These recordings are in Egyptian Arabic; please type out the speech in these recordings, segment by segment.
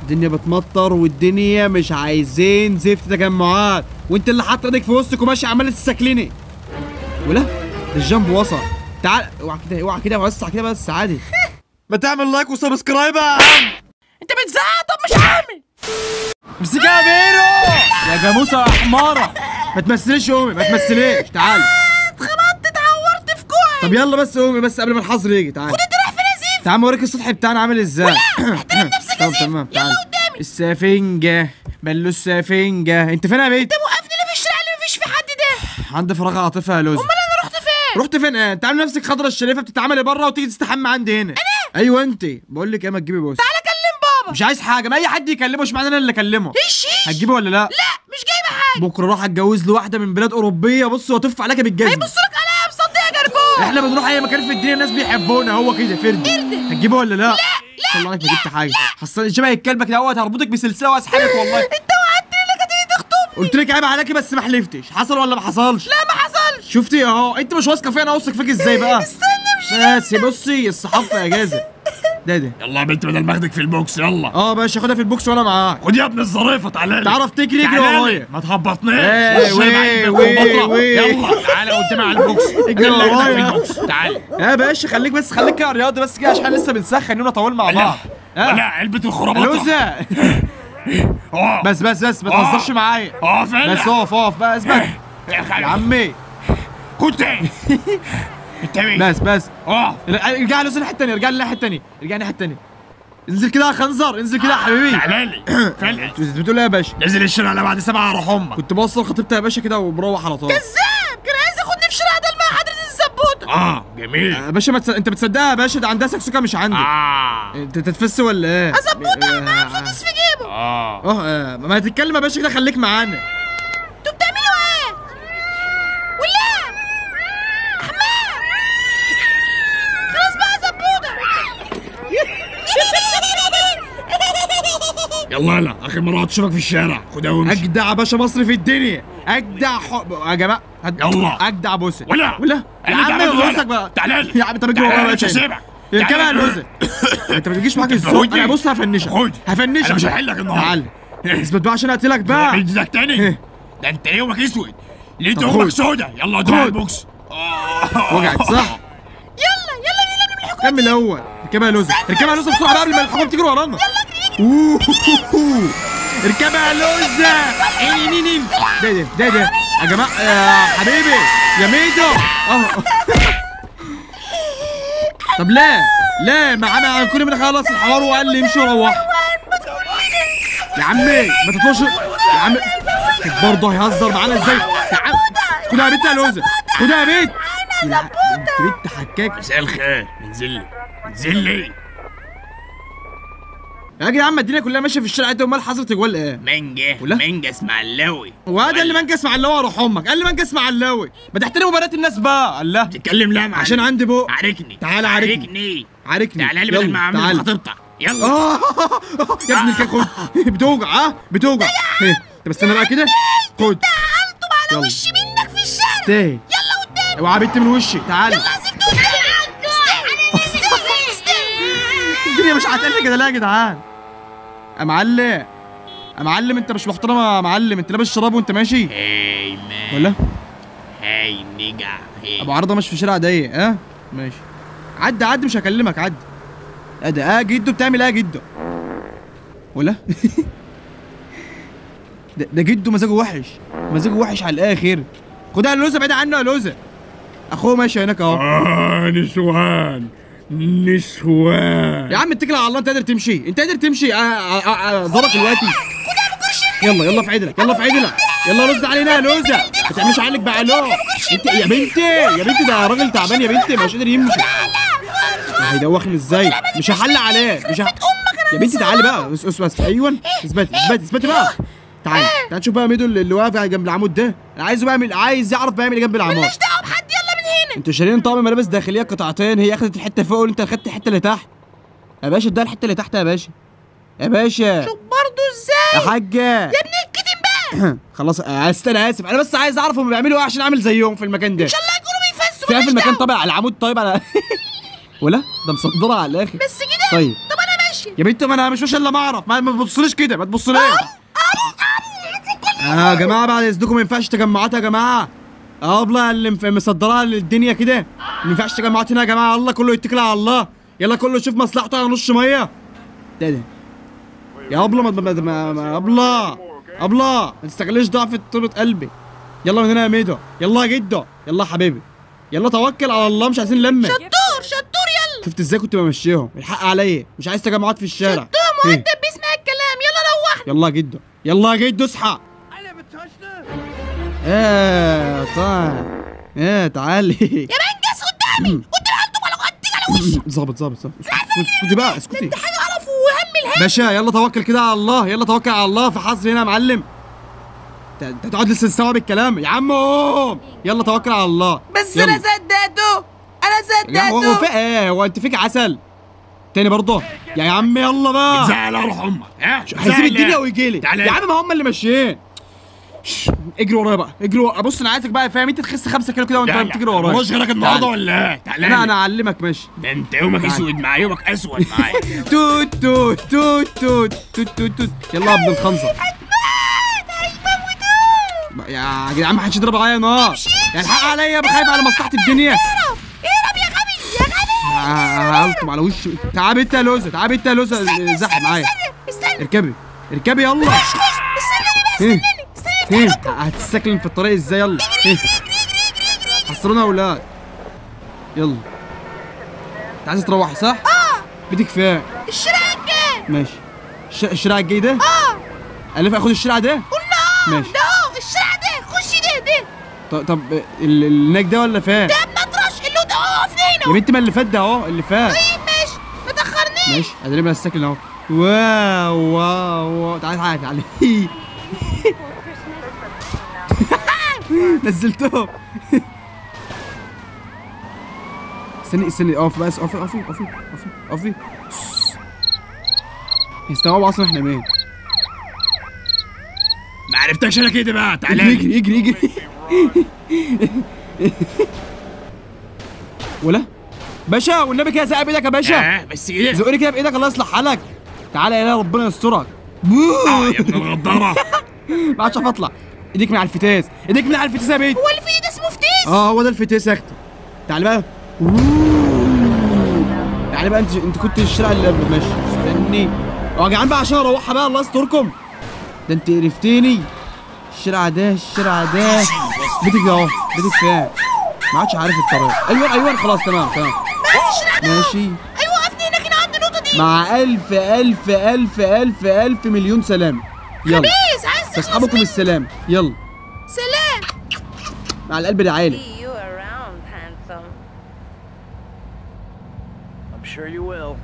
الدنيا بتمطر والدنيا مش عايزين زفت تجمعات وانت اللي حاطط ايدك في وسطك وماشي عمال تسكلني ولا ده الجنب وصل تعال اوعى كده اوعى كده وسع كده بس عادي ما تعمل لايك وسبسكرايب يا عم انت بتزعق طب مش عامل امسكها يا بيرو يا جاموسه يا حماره ما تمثليش يا امي ما تمثليش تعال اتخبطت اتعورت في كوعي طب يلا بس يا امي بس قبل ما الحظر يجي تعال انت رايح فين يا زيف تعال اوريك السطح بتاعنا عامل ازاي احترم نفسك يا طب زيف تمام يلا تعال قدامي السفنجة بلو السفنجة انت فين يا بيت؟ انت موقفني ليه في الشارع اللي مفيش فيه حد ده عندي فراغ عاطفة يا لوز امال انا رحت فين رحت فين ايه؟ انت عامل نفسك خضرة الشريفة بتتعملي بره وتيجي تستحمى عندي هنا انا؟ ايوه انت بقول لك ايه ما تجيبي بص تعالى كلم بابا مش عايز حاجة ما اي حد يكلمه مش معنى انا اللي اكلمه ايش ايش هتجيبه ولا لا؟ لا مش جايبه حاجه بكره راح اتجوز له واحدة من بلاد اوروبية بص واطف عليك بالجزم بص لك عليا مصدق يا جربون احنا بنروح اي مكان في الدنيا الناس بيحبونا هو كده فرد هتجيبه ولا لا؟ لا لا الله عليك ما جبت حاجة حصل شبه الكلبة كده اهوت هربطك بسلسلة واسحبك والله انت وعدتني انك هتيجي تخطبني قلت لك عيب عليكي بس ما حلفتش حصل ولا ما حصلش؟ لا ما حصلش شفتي اهو انت مش واثقه فيا انا واثق فيك ازاي بقى استنى مش بس بصي الصحافه في اجازه ده ده يلا يا بنت بدل ما اخدك في البوكس يلا اه باشا خدها في البوكس وانا معاك خد يا ابن الظريفه تعالى لي. تعرف تجري اجري تعالى لي. ورايا ما تهبطنيش ايه، خش معاك ويه، بالكمبيوتر. ويه. يلا تعالى قدامي على البوكس اجري يلا اخدك ورايا. في البوكس تعالى يا باشا خليك بس خليك كده رياضي بس كده عشان لسه بنسخن يونا طويل مع لا بعض لا ها علبه الخرابطه لوزة اه بس بس بس ما آه. تهزرش معايا اه فين بس اقف اقف بقى اثبت يا خالد يا عمي كنت انت مين بس بس اه ارجع لوزة الناحيه الثانيه ارجع للناحيه الثانيه ارجع الناحيه الثانيه انزل كده يا خنزر انزل كده يا حبيبي تعالى لي فين بتقول ايه يا باشا نزل الشارع على بعد سبعة اروح امك كنت بوصل خطيبتي يا باشا كده ومروح على طول كذاب كان عايز ياخدني في شارع ده مع حضرة الزبوطة اه جميل يا باشا ما تس... انت بتصدقها يا باشا ده عندها سكسوكه مش عندي اه انت تتفس ولا ايه؟ زبوطة معاه آه. مسدس في جيبه اه اه آه، ما تتكلم يا باشا كده خليك معانا انتوا بتعملوا ايه؟ ولا احمد خلاص بقى زبوطة يلا يلا اخر مره هتشوفك في الشارع خدها وامشي اجدع باشا مصري في الدنيا اجدع حب يا جماعه هد- يلا. اجدع بوسه ولا ولا يا اللي عم تعمله ده بوسك لا. بقى تعالى لي. يا عم طب اجري تعالى ورايا مش تاني هسيبك اركبها يا تعالى. لوزه انت ما تجيش معاك انت الذوق بتفوتني. انا بص هفنشك خد. هفنشك انا مش هحلك النهارده تعال اثبت بقى عشان اقتلك بقى ايدك تاني إيه. ده انت يومك اسود ليه طب يومك خد. سودا يلا قدام خد. البوكس وجعت صح يلا يلا بينا من الحكومة كمل الاول اركبها يا لوزه اركبها يا لوزه بسرعه بقى قبل ما الحكومه تجري ورانا يلا اركبها يا لوزه عيني نين ده ده ده ده يا جماعه يا حبيبي يا ميدو اه طب لا لا معانا كل ما نخلص الحوار وقال لي امشي وروح يا عمي ما تطلعش يا عم برضه هيهزر معانا ازاي يا عم خدها يا بنت يا لوزه خدها يا بنت لا، انت بنت حكاك مساء الخير انزل لي انزل لي يا جدع عم الدنيا كلها ماشيه في الشارع انت امال حصلت جوال ايه مانجا ولا؟ مانجا اسماعيلاوي وهذا اللي منجس مع اللاوي اروح امك قال لي منجس مع اللاوي ما تحترموا بنات الناس بقى الله تتكلم لا معلم عشان عندي بق عاركني تعالى عاركني. عاركني عاركني تعالى لي بدل يلا، ما اعمل تعالى. خطيبتك يلا اه يا ابني الكلب خد بتوجع ها بتوجع إيه، طب استنى بقى كده خد قلتم على يلا. وشي منك في الشارع تاني يلا قدامي اوعى بنت من وشي تعالى يلا عزيزتي قدامي استنى الدنيا مش هتقل كده لا يا جدعان يا معلم يا معلم انت مش محترم يا معلم انت لابس شراب وانت ماشي هاي مان ولا هاي نيجا هاي ابو عرضه مش في شارع ضيق ها ماشي عدي عدي مش هكلمك عدي ادي اه جدو بتعمل ايه يا جدو ولا ده, ده جدو مزاجه وحش مزاجه وحش على الاخر خدها يا لوزه بعيد عنه يا لوزه اخوه ماشي هناك اهو آه نسوان نسوان يا عم اتكل على الله انت قادر تمشي انت قادر تمشي آه، آه، آه، آه، ضرك دلوقتي يلا يلا في عدلك يلا في عدلك يلا رز علينا يا لوزه ما تعملش عينك بقى لو انت يا بنتي يا بنتي ده راجل تعبان يا بنتي مش قادر يمشي هيدوخني ازاي مش هحل عليه مش ه... يا بنتي تعالي بقى بس بس بس ايوه اثبتي اثبتي اثبتي بقى تعالي تعالي نشوف بقى ميدو اللي اللي واقف جنب العمود ده انا عايزه بقى يعمل عايز يعرف بيعمل ايه جنب العمود مالناش دعوه بحد يلا من هنا انتوا شارين طقم ملابس داخليه قطعتين هي اخدت الحته فوق وانت اخدت الحته اللي تحت يا باشا ده الحته اللي تحت يا باشا يا باشا شوف برضه ازاي يا حاجه يا ابني الكتم بقى خلاص آه، اسف انا اسف انا بس عايز اعرف هم بيعملوا ايه عشان اعمل زيهم في المكان ده ان شاء الله يكونوا بيفسوا في إيه في مالناش المكان دعوة. طابع على العمود طيب على ولا ده مصدره على الاخر بس كده طيب طب انا ماشيه يا بنت ما انا مش ماشي الا ما اعرف ما ما تبصليش كده ما تبصليش يا جماعه بعد اذنكم ما ينفعش تجمعات يا جماعه ابله اللي مف- مصدراها للدنيا كده ما ينفعش تجمعات هنا يا جماعه الله كله يتكل على الله يلا كله يشوف مصلحته على نص ميه ده ده يا ابله ما ما- ما ما- ابله ابله ما تستغليش ضعف طولة قلبي يلا من هنا يا ميدو يلا يا جدو يلا يا حبيبي يلا توكل على الله مش عايزين لمه شطور شطور يلا شفت ازاي كنت بمشيهم الحق عليا مش عايز تجمعات في الشارع توم إيه؟ مؤدب بيسمع الكلام يلا روحنا يلا يا جدو يلا يا جدو اصحى ايه طيب ايه تعالي يا منجز قدامي قدام عندكم على قدك على وشك ظابط ظابط ظابط اسكتي اسكتي بقى اسكتي انت حاجه قرف وهم الهم باشا يلا توكل كده على الله يلا توكل على الله في حظر هنا يا معلم انت انت هتقعد لسه تستوعب الكلام يا عم قوم يلا توكل على الله بس يلا. انا صدقته انا يا عم هو في صدقته ايه هو انت فيك عسل تاني برضه يا يا عم يلا بقى زعل روح امك ها هيسيب زعل. الدنيا ويجي لي تعالى يا عم ما هم اللي ماشيين شش، اجري ورايا بقى اجري ورايا بص انا عايزك بقى فاهم انت تخس 5 كيلو كده وانت لا، لا. بتجري ورايا مش غيرك النهارده تعال. ولا ايه؟ تعالى لا انا اعلمك ماشي ده انت يومك اسود معايا يومك اسود معايا توت توت توت توت توت توت توت يلا يا ابن الخنزر يا جدعان ما حدش يضرب عليا نار يا الحق عليا بخايف على مصلحه الدنيا اهرب اهرب يا غبي يا غبي هلطم على وشي تعالى انت يا لوزه تعالى انت يا لوزه زحف معايا استنى استنى اركبي اركبي يلا استنى ايه استنى ايه هتتسكلن في الطريق ازاي يلا ايه حصرونا يا اولاد يلا انت عايز تروحي صح؟ اه بدك فين؟ الشارع الجاي ماشي الش- الشارع الجاي ده؟ اه الف اخد الشارع ده؟ قلنا اه ماشي. ده اهو الشارع ده خش ده ده ط- طب ال- اللي هناك ده ولا فين؟ ده بنطرش اللي ده اقف يا هنا بنتي ما اللي فات ده اهو اللي فات طيب ماشي ما تاخرنيش ماشي ادري بقى السكن اهو واو واو واو تعالى تعالى تعالى نزلته استني استني اقف بس اقفي اقفي اقفي اقفي اقفي يستوعبوا اصلا احنا مين ما عرفتكش انا كده بقى تعالى اجري اجري اجري ولا باشا والنبي كده ساعد بايدك يا باشا اه بس كده زقني كده بايدك الله يصلح حالك تعالى يا ربنا يسترك اه يا ابن الغداره ما عادش عارف اطلع ايديك من على الفتاس ايديك من على الفتاس يا بنت هو اللي في ده اسمه فتيس اه هو ده الفتاس يا اختي تعالى بقى أوه. تعالى بقى انت انت كنت الشارع اللي قبل ماشي استني اه يا جدعان بقى عشان اروحها بقى الله يستركم ده انت قرفتني الشارع ده الشارع ده بيتك ده اهو بيتك فين ما عادش عارف الطريق ايوه ايوه خلاص تمام تمام بس الشارع ده ماشي ايوه وقفني هناك هنا عند النقطه دي مع ألف ألف ألف ألف ألف مليون سلام يلا بيس عايز تخلص تصحبكم مني. السلام يلا سلام مع القلب العالي see you around, handsome. I'm sure you will.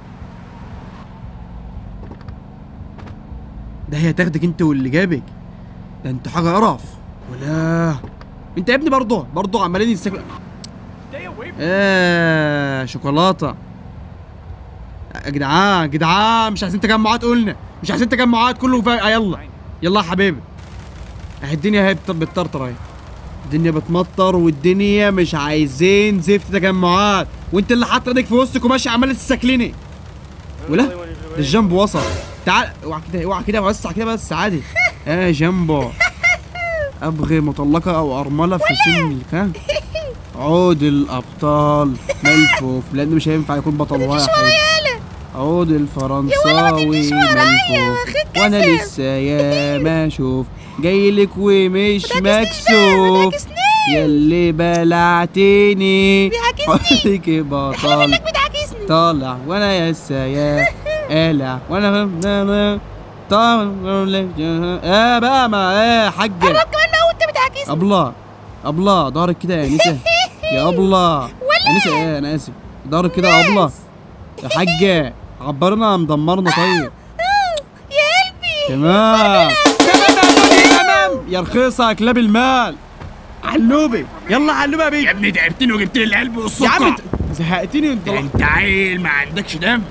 ده هي تاخدك انت واللي جابك ده انت حاجه قرف ولا انت يا ابني برضه برضه عمالين يستكلوا Stay away from ايه شوكولاته يا جدعان جدعان مش عايزين تجمعات قلنا مش عايزين تجمعات كله فا... آه يلا يلا يا حبيبي اهي الدنيا هي بت- بتطرطر اهي الدنيا بتمطر والدنيا مش عايزين زفت تجمعات وانت اللي حاطط ايدك في وسطك وماشي عمال تسكلني ولا ده الجنب وصل تعال اوعى كده اوعى كده وسع كده بس عادي اه جنبو ابغي مطلقه او ارمله في سن الكهف عود الابطال ملفوف لانه مش هينفع يكون بطل واحد عود الفرنساوي تمشيش ورايا، ملفوف واخد وانا كسر. لسه يا ما اشوف جايلك ومش بتعكسنيش بقى، مكسوف بتعكسنيش. ياللي بلعتني بيعكسني. عليك بطل انك بتعكسني طالع وانا يا السياف قالع وانا طالع اه بقى ما ايه حاجه قرب كمان ما وانت بتعكسني ابله ابله ضهرك كده يا نسا يا ابله يا نسا ايه انا اسف ضهرك كده يا ابله يا حاجه عبرنا مدمرنا طيب يا قلبي تمام تمام يا دنيا تمام يا رخيصه يا كلاب المال علوبي يلا علوبي يا بيه يا ابني تعبتني وجبت لي القلب يا والسكر عم انت زهقتني انت ده انت عيل ما عندكش دم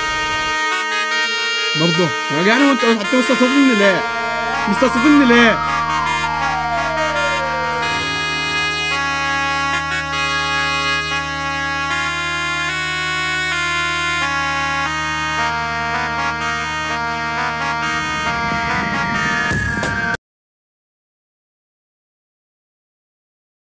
برضه يا جدعان هو انت انت مستقصدني ليه؟ مستقصدني ليه؟